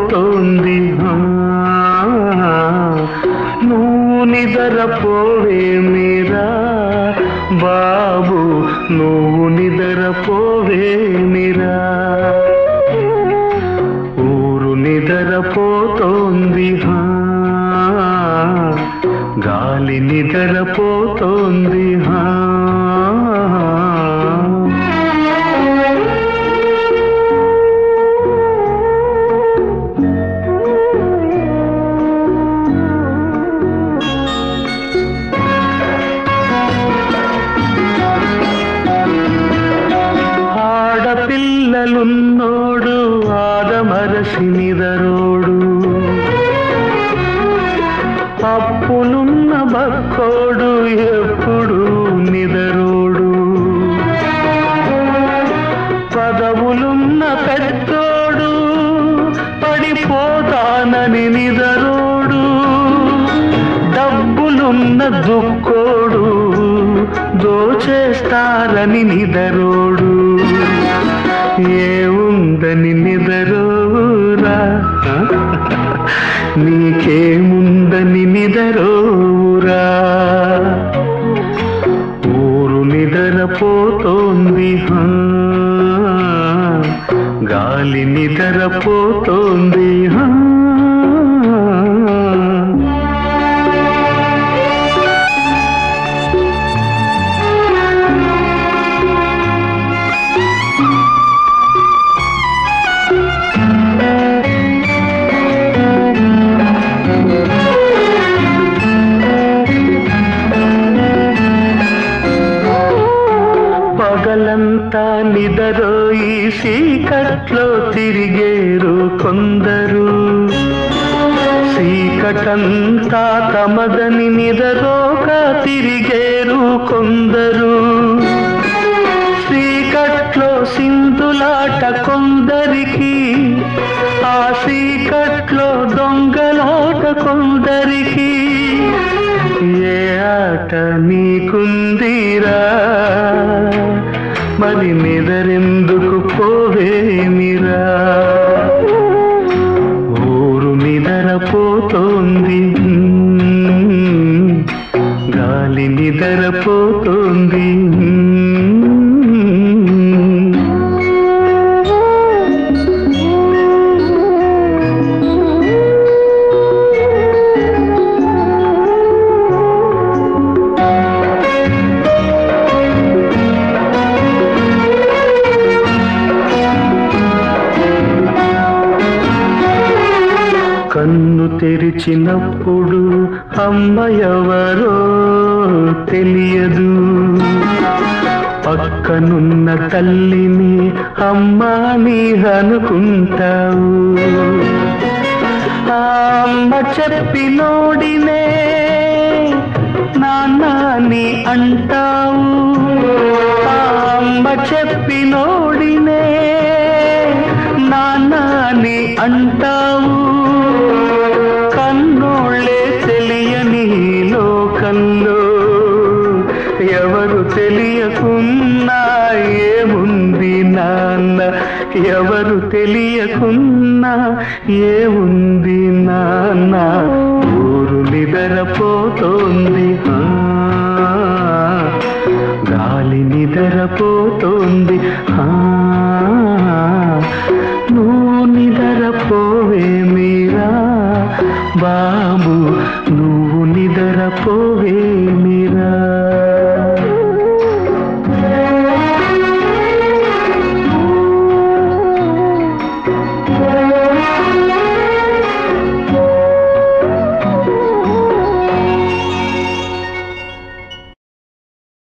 నిదరపోతోంది ఆ, నువ్వు నిదరపోవే మీరా బాబు నువ్వు నిదరపోవే మీరా ఊరు నిదరపోతోంది హా గాలి నిదరపోతోంది హా ఆడపిల్లలున్నోడు ఆదమరసి నిదరోడు అప్పులున్న బక్కోడు ఎప్పుడు నిదరోడు పదవులున్న పెద్దోడు పడిపోతానని నిదరోడు డబ్బులున్న దుక్కోడు దోచేస్తారని నిదరోడు ఏముందని నిదరోరా నీకేముందని నిదరోరా ఊరు నిదరపోతోంది హా గాలి నిదరపోతోంది హా పగలంతా నిదరోయి చీకట్లో తిరిగేరు కొందరు చీకటంతా తమదని నిదరోక తిరిగేరు కొందరు చీకట్లో సింధులాట కొందరికి ఆ చీకట్లో దొంగలాట కొందరికి ఏ ఆట నీకుందిరా మరి నిదరెందుకు పోవేమిరా ఊరు నిదరపోతోంది గాలి నిదరపోతోంది కన్ను తెరిచినప్పుడు అమ్మ ఎవరో తెలియదు పక్కనున్న తల్లిని అమ్మా నీ అనుకుంటావు ఆ అమ్మ చెప్పినోడినే నాన్న నీ అంటావు ఆ అమ్మ చెప్పినోడినే నాన్న నీ అంటావు కన్నోళ్ళే తెలియని లోకంలో ఎవరు తెలియకున్నా ఏముంది నాన్న ఎవరు తెలియకున్నా ఏముంది నాన్న ఊరు నిదరపోతోంది ఆ, గాలి నిదరపోతోంది ఆ, నువ్వు నిదరపోవే మీరా బాబు